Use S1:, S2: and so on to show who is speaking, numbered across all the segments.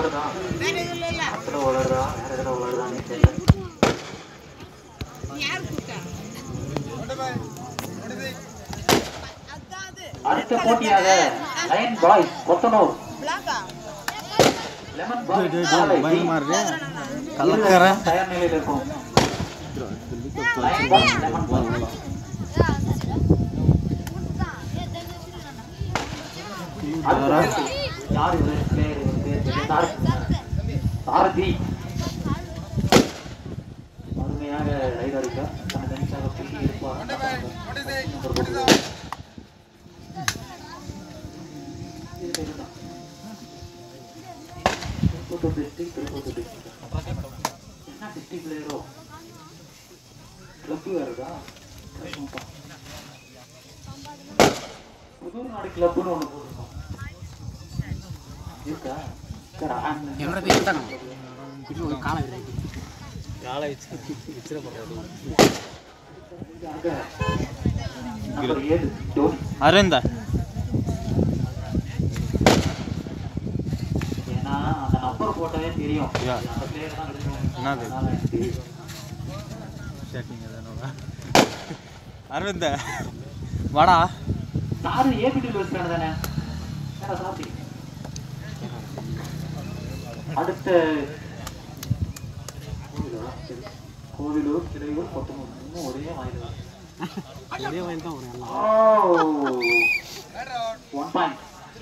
S1: உளருதா பக்கத்துல உளருதா வேற எதுல உளருதான்னு தெரியல அடுத்த போட்டியாக lion boys Kothanur lemon boys நாளை
S2: கலக்கறேன்
S1: தயார் நிலையில் இருக்கும் லயன் பாய்ஸ் லெமன் பாய்ஸ் அடுத்த போட்டி. யார் இது player இது? சார- சாரதி அருமையாக ரைடு அடிக்க தனது அணிக்காக புள்ளி இருப்பார் நம்பர் போட்டு. Tirupattur district, Tirupattur district. என்ன district player ஓ? club வேறதா? கஷ்டம்ப்பா. புதூர் நாடு கிளப்னு ஒண்ணு போட்டிருக்கோம் இருக்கா சரி, ஆ- அங்க நம்பர் ஏழு டோனி
S2: அரவிந்த
S1: ஏன்னா அந்த நம்பர் போட்டாலே தெரியும்
S2: யா.
S1: அந்த பிளேயர் தான் எடுக்கணும்.
S2: என்னது?
S1: அதனால எனக்கு தெரியும்.
S2: அரவிந்த வாடா
S1: சாரு ஏபிடி வச்சுட்டானு தானே ஏடா சாப்பி அடுத்த கோவிலூரா? சரி. கோவிலூர் கிளையூர் கொத்தனூர் இன்னும் ஒரே வாயில் தான் ஒன் பாயிண்ட்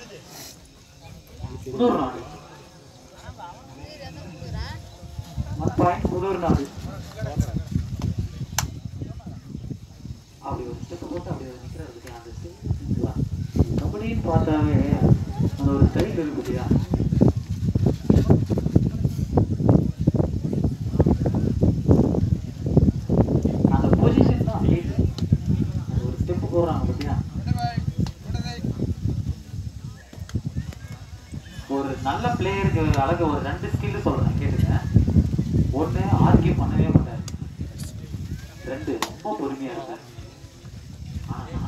S1: புதூர் நாடு ஒன் பாயிண்ட் புதூர் நாடு அப்படி ஒரு ஸ்டெப் போட்டு அப்படி ஒரு நிற்கிறதுக்கு அந்த ஸ்டெப் கபடின்னு பார்த்தாவே அந்த ஒரு ஸ்டைல் இருக்கு இல்லையா அந்த பொசிஷன் தான் height. அது ஒரு ஸ்டெப் போடுறாங்க பார்த்தியா ஒரு நல்ல பிளேயருக்கு அழகு ஒரு ரெண்டு ஸ்கில் சொல்றேன் கேட்டுங்க ஒண்ணு ஆர்கியூ பண்ணவே மாட்டாரு ரெண்டு ரொம்ப பொறுமையா இருப்பார் ஆனா,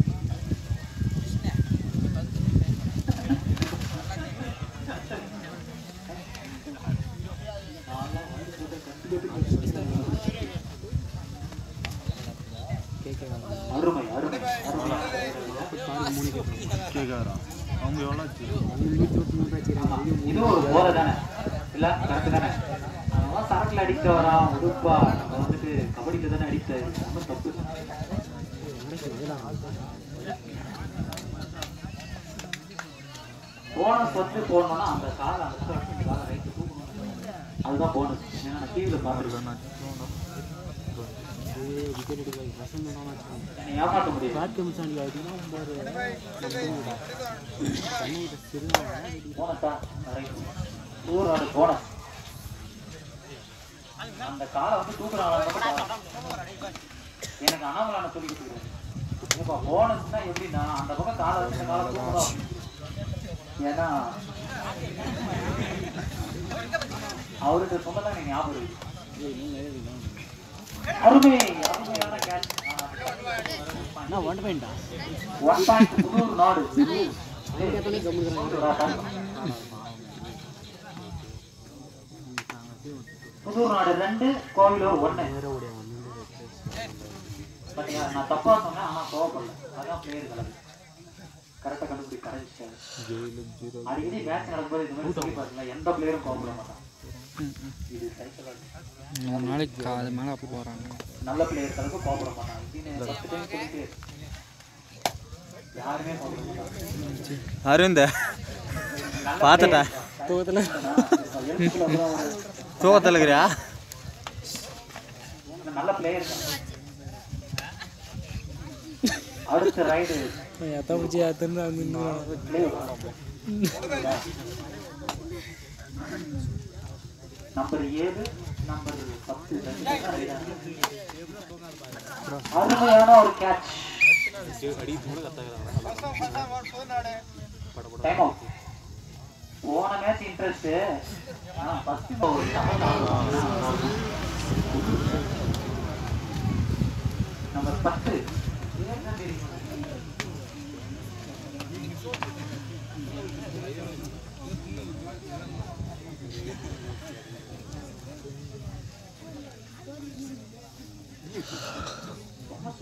S1: அருமை அருமை அருமை
S2: கேட்குறோம் அவங்க எவ்வளோ
S1: இது ஒரு போதை தானே இல்ல கரெக்ட் தானே அவன் சரக்குல அடிக்ட் வரான் உடுப்பா நம்ம வந்துட்டு கபடிக்கு தானே அடிக்ட் ரொம்ப தப்பு போனஸ் வந்து போடணும்னா அந்த காலை அந்த இடத்துல வச்சு இந்த காலை ரைட்டு தூக்கணும் அதுதான் போனஸ் ஏன்னா நான் டிவியில் பார்த்துருக்கேன் என்னை ஏமாற்ற முடியாது போனஸா ரைட் ஊரோட போனஸ் அந்த காலை வந்து தூக்குறாங்க எனக்கு அனாமலான சொல்லி கொடுத்துருக்காரு இப்போ போனஸ்னா எப்படின்னா அந்த பக்கம் காலை வச்சு இந்த காலை தூக்குறோம் ஏன்னா அவருக்கு சொன்னதான் எனக்கு ஞாபகம் இருக்கு அருமை அருமையான கேட்ச் ஒன் பாயிண்ட் புதூர் நாடு புதூர் நாடு ரெண்டு கோவிலூர் ஒண்ணு பாத்தியா நான் தப்பா சொன்னேன் ஆனா கோவப்படல அதான் பிளேயர் கலந்து கரெக்டா கண்டுபிடி கரைச்சிட்டாரு அடிக்கடி மேட்ச் நடக்கும்போது இது மாதிரி சொல்லி பாருங்களேன் எந்த பிளேயரும் கோவப்பட மாட்டான் இது சைக்கிள்
S3: மூணு நாளைக்கு அது மேலே போகிறாங்க
S1: நல்ல பிளேயர்களுக்கு கோபப்பட மாட்டாங்க இப்படின்னு பத்து டைம் சொல்லிட்டு யாருமே கோபப்பட மாட்டாங்க
S2: அரவிந்த பார்த்துட்டேன் தூக்கத்தில் இருக்கிறியா
S1: நல்ல பிளேயர் அடுத்த ரைடு நம்பர் ஏழு நம்பர் பத்து ரெண்டு பேரும் தான் right ஆ. அருமையான ஒரு கேட்ச் டைம் அவுட் போன மேட்ச் இன்ட்ரெஸ்ட் ஃபர்ஸ்ட் நம்பர் பத்து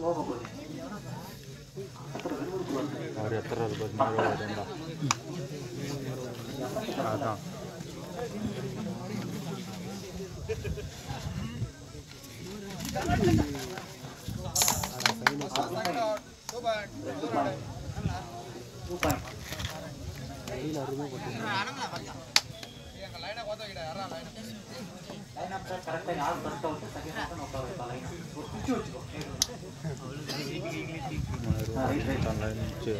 S1: ஸ்லோவாக போகுது அப்புறம் விறுவிறுப்பு வருது
S2: அவர் எத்தனை பதினாறு ரெண்டா அதான்
S1: டூ பாயிண்ட் லைன் அப் கரெக்டாக யார் ஃபர்ஸ்ட் அவுட் செகண்ட் அவுட் நோக்க வைப்பா லைன் ஒரு குச்சி வச்சுக்கோ ஆ, ரைட் ரைட்
S2: இருந்துச்சு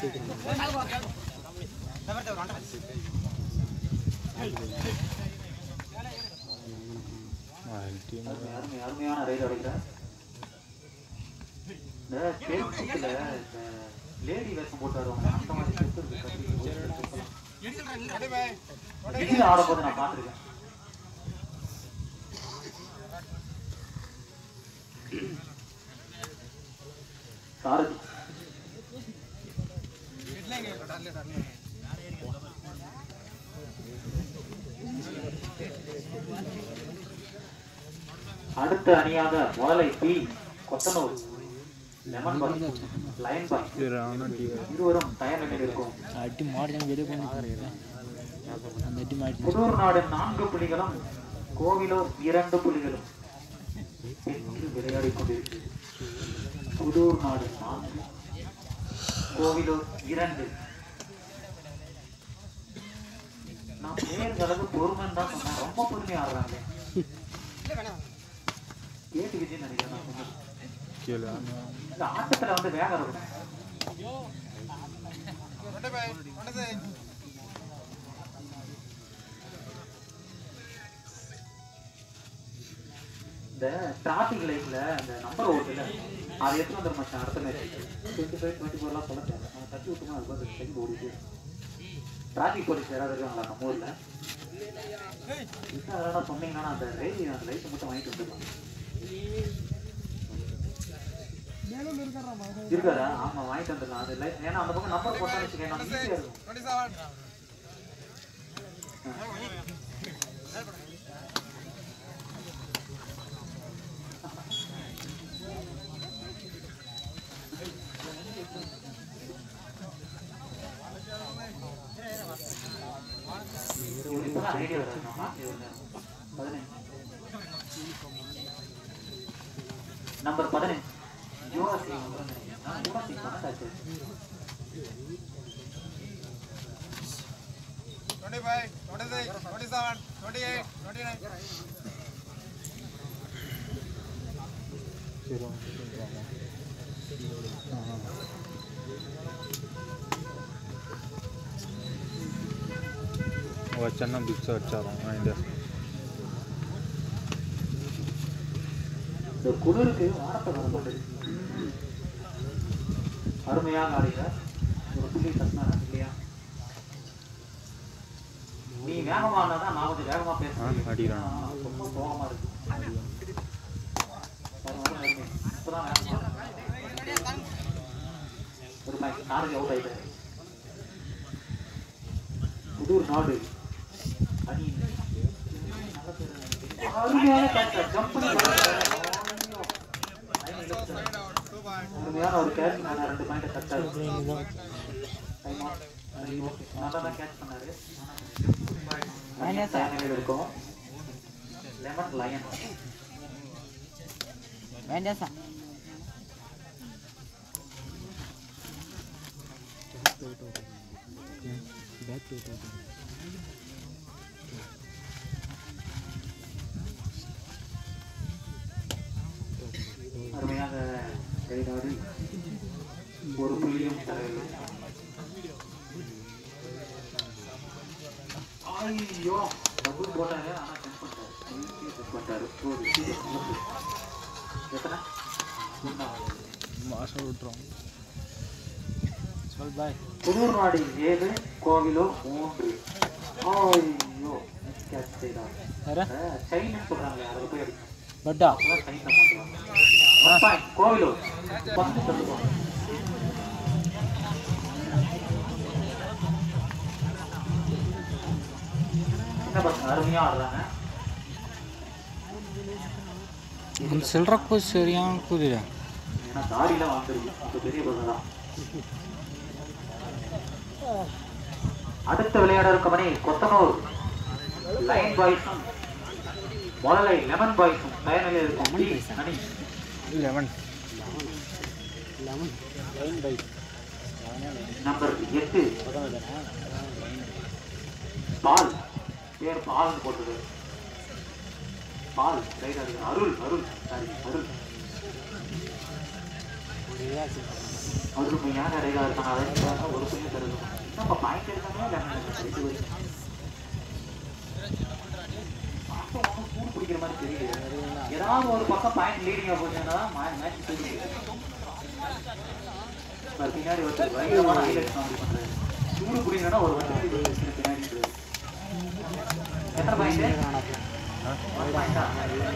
S2: டீம்
S1: அருமை, அருமை, அருமையான ரைடு அடிக்கிறேன் இந்த பேஸ்புக்கில் இந்த லேடி வேஷம் போட்டு வருவாங்க அந்த மாதிரி செத்து இருக்கு கத்தி திடீர்னு ஆடும்போது நான் பார்த்துருக்கேன் சாரதி அடுத்த அணியாக முதலை B Kothanur lemon boy lion boy இருவரும் தயார் நிலையில் இருக்கும்
S3: அடி மாடி தான் வெளியே போய் அந்த அடி மாடி
S1: புதூர் நாடு நான்கு புலிகளும் கோவிலூர் இரண்டு புலிகளும் என்று விளையாடிக் கொண்டிருக்கு புதூர் நாடு நான்கு கோவிலூர் இரண்டு நான் பேருங்களவு பொறுமைன்னு தான் சொன்னேன் ரொம்ப பொறுமையா ஆடுறாங்க கேட்டுக்கிட்டே நினைக்கிறேன் நான் சொன்னது.
S2: கீழே
S1: இந்த ஆட்டத்துல வந்து வேகம் இருக்கணும் இந்த டிராஃபிக் லைட்ல அந்த நம்பர் ஓட்டுல அதை எடுத்து வந்துடும் மச்சான் அடுத்த மேட்ச் டுவெண்ட்டி ஃபைவ் டுவெண்ட்டி ஃபோர்லாம் சொல்ல தேவை நான் தட்டி விட்டுமா அது வந்து செகண்ட் ஓடிட்டு டிராஃபிக் போலீஸ் யாராவது இருக்காங்களா நம்ம ஊர்ல இன்னும் அதெல்லாம் சொன்னீங்கன்னா அந்த ரேடி அந்த லைட்டை மட்டும் வாங்கிட்டு வந்துடலாம் இருக்காதா ஆமா வாங்கிட்டு வந்துடலாம் அது லைட் ஏன்னா அந்த பக்கம் நம்பர் போட்டா வச்சுக்கேன் நம்ம ஈஸியா இருக்கும் இவரு இப்பதான் ஐடியா வராங்க பதினஞ்சு நம்பர் பதினஞ்சு யுவராஜ் சிங் யுவராஜ் சிங் பன்னெண்டாச்சு
S2: வச்சேன்னா பிக்ஸ் வச்சாராம் வாங்கிட்டு
S1: இந்த குளிருக்கு வார்த்தை வர மாட்டேங்குது அருமையாக ஆடுகிறார் ஒரு புள்ளி தட்டினாரா இல்லையா நீ வேகமா ஆனாதான் நான் கொஞ்சம் வேகமா பேசுறேன்
S2: ஆ, அடிக்கிறானா?
S1: ஆ, ரொம்ப சோகமா இருக்கு அருமை, அருமை. இப்பதான் வேகமா ஒரு பாயிண்ட் நாளைக்கு அவுட் ஆயிட்டாரு புதூர் நாடு அணி நல்ல பேரு. அருமையான கேட்ச் ஜம்ப் பண்ணி அருமையான ஒரு கேட்ச் பண்ண ரெண்டு பாயிண்ட் கட்டாரு நல்லா தான் கேட்ச் பண்ணாரு ஃபைனல் இருக்கும் லெமன் லயன்
S3: வேண்டாம் சார்
S1: அருமையாக கைதாடி ஒரு புள்ளியும் தரவில்லை ஐயோ டபுள் போட்டாரு ஆனா சென்ட் பண்ணிட்டாரு சென்ட் பண்ணிட்டாரு போடு. எத்தனை மூணாவது.
S3: மாசம் விட்டுரும் சொல் பாய்
S1: புதூர் நாடு ஏழு கோவிலோ மூன்று ஐயோ கேட்ச் செய்தார்
S3: வேற
S1: சைன்னு சொல்றாங்க அதை போய் அடிக்கணும்
S3: பட்டா
S1: அதான் சைன் பண்ணுவாங்க ஒன் பாயிண்ட் கோவிலூர் பத்து சொல்லுவோம் சின்ன பசங்க அருமையா ஆடுறாங்க
S3: சில்லற கூ சரியான கூதிடா
S1: ஏன்னா தாடிலாம் வந்துருக்கு இப்போ பெரிய பசங்க தான் அடுத்த விளையாட இருக்கும் அணி கொத்தனூர் லைன் பாய்ஸும் முதலை லெமன் பாய்ஸும் தயாரில் இருக்கும் டி அணி
S3: லெவன்
S1: நம்பர் எட்டு பால் பேர் பால்னு போட்டது பால் ரைட் அது அருள் அருள் சாரி அருள் அருள் பையன் ரைடா இருக்காங்க அதை ஒரு பையன் தருது நம்ம பாயிண்ட் எடுத்தாங்களா ரெண்டு வரைக்கும் பார்க்க ஒண்ணும் சூடு பிடிக்கிற மாதிரி தெரியல ஏதாவது ஒரு பக்கம் பாயிண்ட் லீடிங்கா போச்சுன்னா மேட்ச் தெரியும் சார் பின்னாடி ஒருத்தர் பயங்கரமான ஹைலைட் காமெடி பண்றாரு சூடு பிடிக்கணும்னா ஒரு வருஷத்துக்கு பின்னாடி இருக்குது. எத்தனை பாயிண்ட் ஒன் பாயிண்டா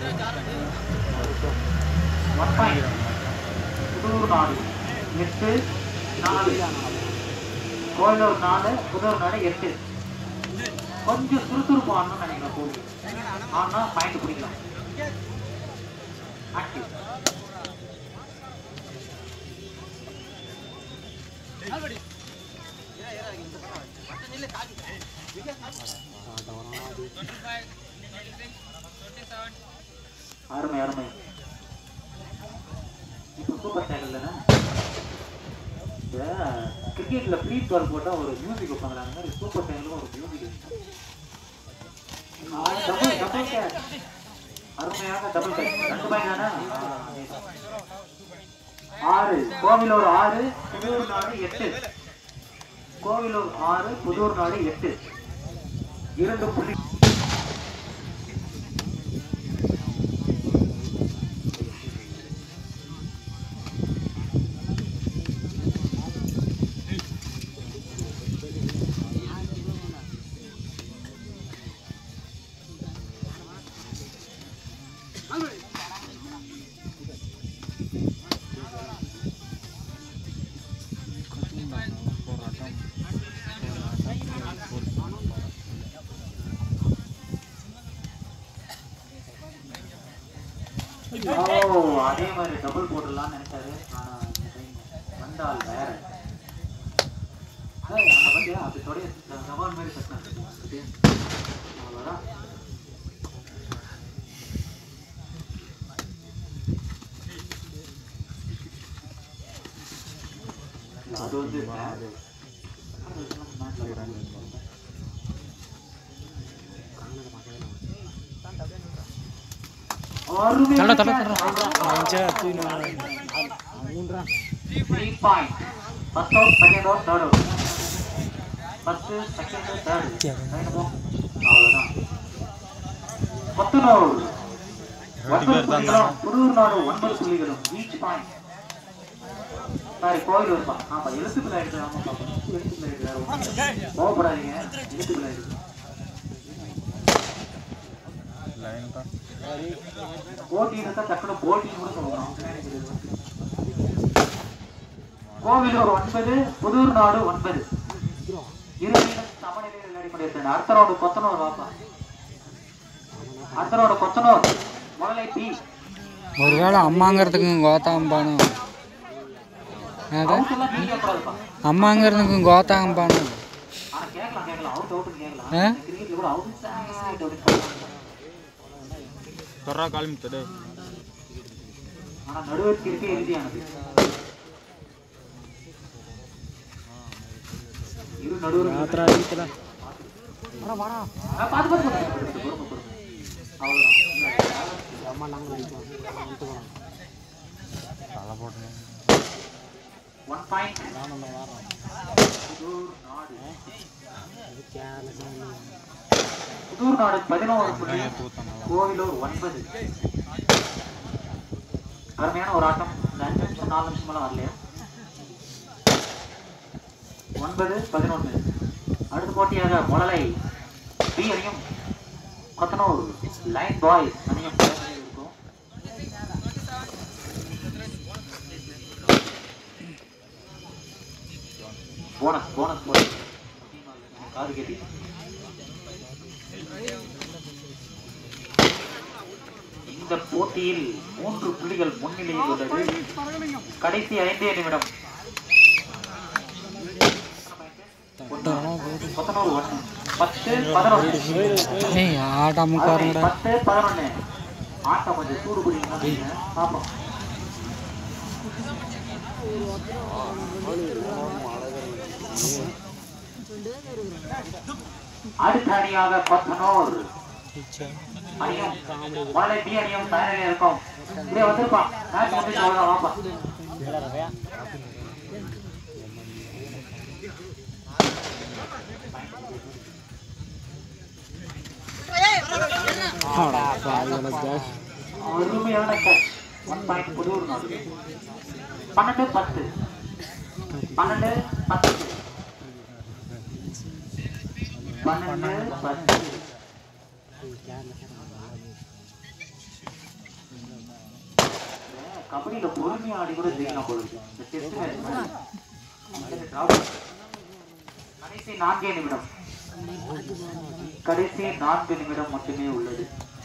S1: ஒன் பாயிண்ட் புதூர் நாடு எட்டு நாலு கோயிலூர் நாலு புதூர் நாடு எட்டு கொஞ்சம் சுறுசுறுப்பு ஆடணும்னு நினைக்கிறேன் கோவில் ஆனா பாயிண்ட் பிடிக்கலாம் ஆக்டிவ் அருமை அருமை இப்போ சூப்பர் டேக்கல் தானே இந்த கிரிக்கெட்ல ஃப்ரீ பால் போட்டா ஒரு மியூசிக் வைப்பாங்க அந்த மாதிரி சூப்பர் டேக்கலும் ஒரு மியூசிக் டபுள் டபுள் கேட்ச் அருமையாக டபுள் கேட்ச் ரெண்டு பாயிண்ட் தானே ஆறு கோவிலூர் ஆறு புதூர் நாடு எட்டு கோவிலூர் ஆறு புதூர் நாடு எட்டு இரண்டு புள்ளி ஓ அதே மாதிரி டபுள் போட்டுடலாம்னு நினைச்சாரு ஆனா இந்த time வந்தால் வேற அதான் அந்த வண்டியா அப்படி தொடைய ஜவான் மாதிரி கட்டினாங்க அவ்வளோதான் அது வந்து
S3: தள்ள தள்ள தள்ள
S1: Three point. First out, second out, third out. First, second, third. Right ball. அவ்வளவுதான். கொத்தனூர். ஒன்பது புள்ளிகளும், புதூர் நாடு ஒன்பது புள்ளிகளும் ஈச் பாயிண்ட் சாரி கோயில் பா ஆமா எழுத்துக்கள் ஆயிடுச்சு ஆமா பாப்பா எழுத்துக்கள் ஆயிடுச்சு வேற ஒண்ணும் இல்ல. கோவப்படாதீங்க எழுத்துக்கள் ஆயிடுச்சு
S2: லைன் தான்
S1: போட்டி இருந்தா டக்குனு போட்டின்னு கூட சொல்லலாம் கோவிலூர் ஒன்பது புதூர் நாடு ஒன்பது இருவரும் சமநிலையில் விளையாடி கொண்டிருக்கிறது அடுத்த ரவுண்டு கொத்தனூர் வாப்பா அடுத்த ரவுண்டு கொத்தனூர் முதலை பி
S3: ஒருவேளை அம்மாங்கிறதுக்கு கோத்தாம்பானு
S1: அவுட் எல்லாம் நீங்க கூடாதுப்பா
S3: அம்மாங்கிறதுக்கு கோத்தாம்பானு
S1: ஆனா கேட்கலாம் கேட்கலாம் அவுட் அவுட்னு கேட்கலாம்
S3: ஆ?
S1: கிரிக்கெட்ல கூட அவுட் சைட் அவுட்
S2: torra காலிமித்தடு
S1: ஆனா நடுவருக்கு இருக்கே இறுதியானது இரு நடுவர் பார்த்து பார்த்து பொறுமை பொறுமை அவ்வளவுதான்
S2: தலை போட்டு
S1: ஒன் பாயிண்ட் புதூர் நாடு புதூர் நாடு பதினோரு புள்ளி கோவிலூர் ஒன்பது அருமையான ஒரு ஆட்டம் இந்த அஞ்சு நிமிஷம் நாலு நிமிஷம் மேல வரலையா ஒன்பது பதினொன்று அடுத்த போட்டியாக முதலை பி அணியும் கொத்தனூர் லைன் பாய்ஸ் அணியும் விளையாடி இருக்கும் போனஸ் போனஸ் போனஸ் காது கேட்டி இந்த போட்டியில் மூன்று புள்ளிகள் முன்னிலையில் உள்ளது கடைசி ஐந்தே நிமிடம் பதினோரு ஒன்று பத்து பதினொன்று
S3: ஏய் ஆடாம பாருங்கடா
S1: பத்து பதினொன்று ஆட்டம் கொஞ்சம் சூடு குடிங்க பார்ப்போம் அடுத்த அணியாக பத்தனோர் அணியும் மழை பி அணியும் தயாரில் இருக்கும் இப்படியே வந்திருப்பான் மேட்ச் வந்து அவ்வளோதான் வாப்பா
S3: ஆடா பாருங்கடா
S1: அருமையான கேட்ச் ஒன் பாயிண்ட் புதூர் நாடு பன்னெண்டு பத்து பன்னெண்டு பத்து பன்னெண்டு பத்து கபடியில பொறுமையா ஆடி கூட ஜெயிக்கலாம் போல இருக்கு. இந்த டெஸ்ட் மேட்ச் மாதிரி. அந்த drop. கடைசி நான்கே நிமிடம் கடைசி நான்கு நிமிடம் மட்டுமே உள்ளது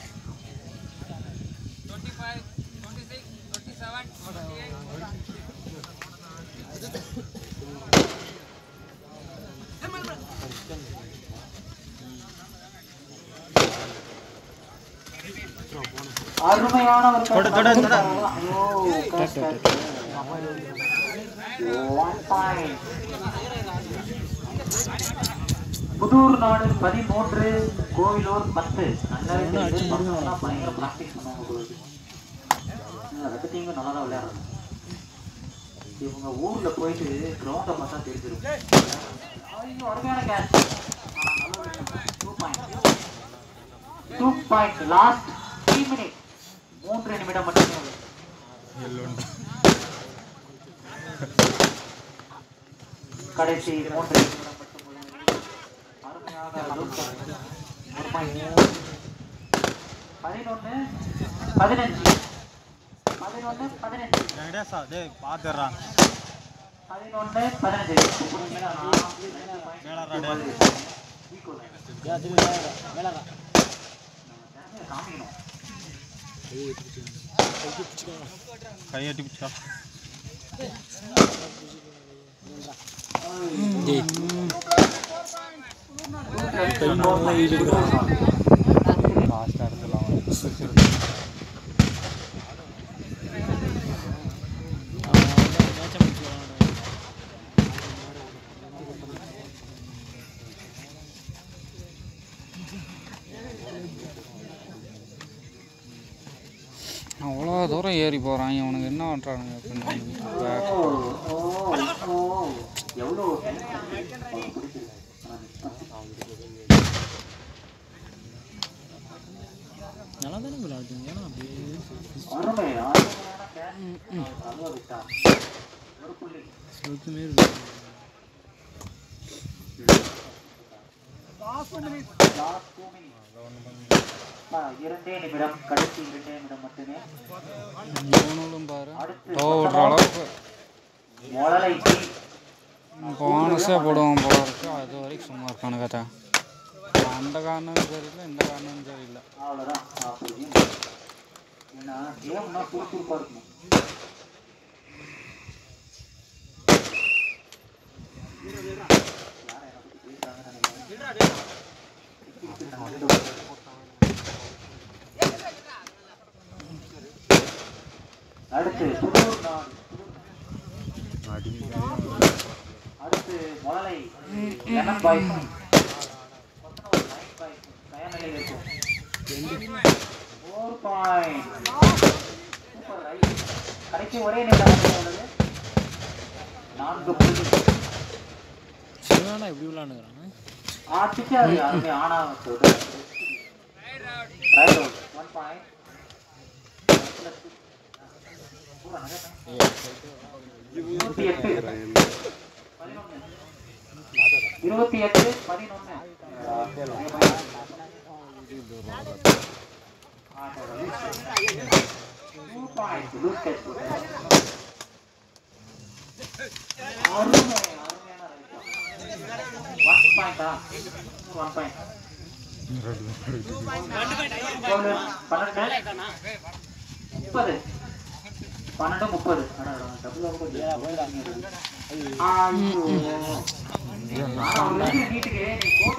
S1: அருமையான ஒரு
S2: தொடு, தொடு, தொடு.
S1: ஐயோ, catch, catch. One point. Pudur நாடு பதிமூன்று கோவிலூர் பத்து நல்லாவே தெரியுது. பசங்கெல்லாம் பயங்கர பிராக்டிஸ் பண்ணுவாங்க போல இருக்கு. ஆ, ரெண்டு டீமும் நல்லா தான் விளையாடுறாங்க இவங்க ஊர்ல போயிட்டு கிரவுண்டை பார்த்தா தெரிஞ்சிடும் ஐயோ அருமையான catch two point two point last three minute மூன்று நிமிடம் மட்டுமே உள்ளது. கடைசி மூன்று நிமிடம் மட்டும் உள்ளது. அருமையாக லூக்கா. ஒரு point. பதினொன்னு பதினஞ்சு பதினொன்னு பதினஞ்சு
S2: வெங்கடேஷா டேய் பார்த்துடுறா
S1: பதினொன்னு பதினஞ்சு
S2: மேலறா டேய்
S1: காமிக்கணும்
S2: கையட்டி பிடிச்சா
S3: டேய்
S2: லாஸ்ட் இடத்துல அவன்
S3: அவ்வளோ தூரம் ஏறி போகிறான் இவனுக்கு என்ன பண்ணுறானுங்க அப்படின்னு
S1: ஓ, ஓ, ஓ. எவ்வளோ tension அவருக்கு பிடிச்சிருக்கு.
S3: நல்லா தானே விளையாடுங்க ஏன்னா அப்படியே
S1: அருமை, அருமையான catch. அழுவ விட்டார். ஒரு புள்ளி.
S3: சொத்து மாரி
S1: Last two minutes. ஆ, இரண்டே நிமிடம் கடைசி இரண்டே நிமிடம் மட்டுமே
S3: இவனும் பாரு
S1: அடுத்து
S3: தோ விடுற அளவுக்கு
S1: மொழலை டீ.
S3: போனஸே போடுவோம் போல இருக்கு அது வரைக்கும் சும்மா இருக்கானு கதை அந்த காரணமும் சரியில்லை இந்த காரணமும் சரியில்லை
S1: அவ்வளவுதான் அப்படி ஏன்னா கேம்னா சுறுசுறுப்பா இருக்கணும் யாரை என்னை பத்தி பேசுறாங்கன்னு நினைக்கிறேன். அடுத்து புதூர் நாடு அடுத்து முதலை எண்ணம் பாய்சன் தயார்நிலையில் இருக்கும் ஃபோர் பாயிண்ட் சூப்பர் ரைட் கடைசி ஒரே நிமிடம் மட்டுமே உள்ளது நான்கு புள்ளி
S3: சிவனா எப்படி விளாண்டுக்கிறான்
S1: ஆச்சுக்கு அது அருமை ஆனா சொல்றேன் ரைட் அவுட் ஒன் பாயிண்ட் இருபத்தி எட்டு பதினொன்று இருபத்தி எட்டு பதினொன்று Two points, loose catch போட்டாரு. அருமை, அருமையான right. One point ஆ? One point. பவுல் பன்னெண்டு முப்பது பன்னெண்டு முப்பது டபுள் ஐயோ ஆனா ஒரு விஷயம் நீட்டுக்கு நீ